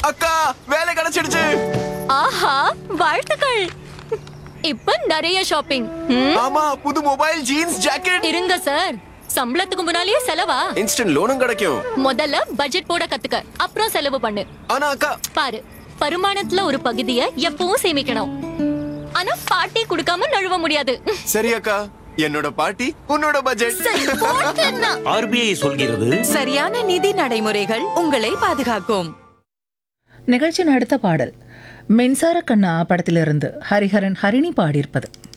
அக்கா வேலை கிடைச்சிடுச்சு ஆஹா வாழ்த்துக்கள் இப்ப நிறைய ஷாப்பிங் ம், ஆமா புது மொபைல் ஜீன்ஸ் ஜாக்கெட் இருங்க சார் சம்பளத்துக்கு முன்னாலேயே செலவா இன்ஸ்டன்ட் லோனும் கிடைக்கும் முதல்ல பட்ஜெட் போட கத்துக்க அப்புறம் செலவு பண்ணு ஆனா அக்கா பாரு வருமானத்துல ஒரு பகுதியை எப்பவும் சேமிக்கணும் ஆனா பாட்டி கொடுக்காம நழுவ முடியாது சரி அக்கா என்னோட பாட்டி உன்னோட பட்ஜெட் சரி, போட்டுன்னா. ஆர்பிஐ சொல்கிறது சரியான நிதி நடைமுறைகள் உங்களை பாதுகாக்கும் நிகழ்ச்சியின் அடுத்த பாடல் மின்சார கண்ணா படத்திலிருந்து ஹரிஹரன் ஹரிணி பாடியிருப்பது